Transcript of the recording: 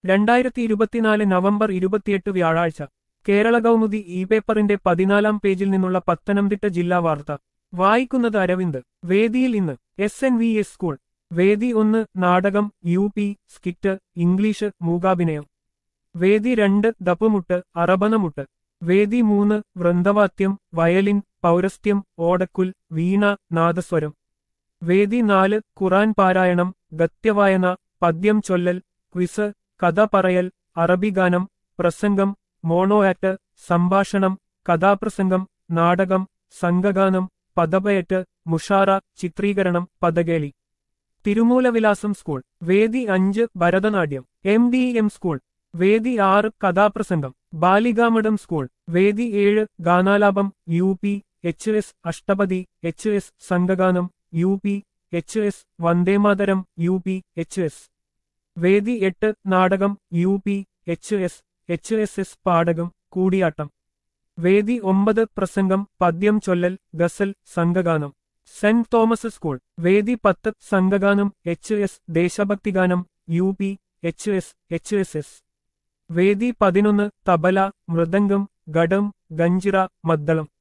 രണ്ടായിരത്തി ഇരുപത്തിനാല് നവംബർ ഇരുപത്തിയെട്ട് വ്യാഴാഴ്ച കേരള കൗമുദി ഇ പേപ്പറിന്റെ പതിനാലാം പേജിൽ നിന്നുള്ള പത്തനംതിട്ട ജില്ലാ വാർത്ത വായിക്കുന്നത് അരവിന്ദ് വേദിയിൽ ഇന്ന് S N V S school വേദി ഒന്ന് നാടകം യു പി സ്കിറ്റ് ഇംഗ്ലീഷ് മൂകാഭിനയം വേദി രണ്ട് ദപ്പുമുട്ട് അറബനമുട്ട് വേദി മൂന്ന് വൃന്ദവാദ്യം വയലിൻ പൗരസ്ത്യം ഓടക്കുൽ വീണ നാദസ്വരം വേദി നാല് ഖുറാൻ പാരായണം ഗത്യവായന പദ്യം ചൊല്ലൽ ക്വിസ് കഥ പറയൽ അറബിഗാനം പ്രസംഗം മോണോ ആക്ട് സംഭാഷണം കഥാപ്രസംഗം നാടകം സംഘഗാനം പദപയറ്റ് മുഷാറ ചിത്രീകരണം പദകേളി തിരുമൂലവിലാസം സ്കൂൾ വേദി അഞ്ച് Bharatanatyam M D M school വേദി ആറ് കഥാപ്രസംഗം ബാലികാമഠം സ്കൂൾ വേദി ഏഴ് ഗാനാലാപം യു പി എച്ച് എസ് അഷ്ടപതി എച്ച് എസ് സംഘഗാനം യു പി എച്ച് എസ് വന്ദേമാതരം യു പി എച്ച് എസ് വേദി എട്ട് നാടകം U P H S H S S പാടകം കൂടിയാട്ടം വേദി ഒമ്പത് പ്രസംഗം പദ്യം ചൊല്ലൽ ഗസൽ സംഘഗാനം സെന്റ് തോമസ് സ്കൂൾ വേദി പത്ത് സംഘഗാനം എച്ച് എസ് ദേശഭക്തിഗാനം U P H S H S S വേദി പതിനൊന്ന് തബല മൃദംഗം ഘടം ഗഞ്ചിറ മദ്ദളം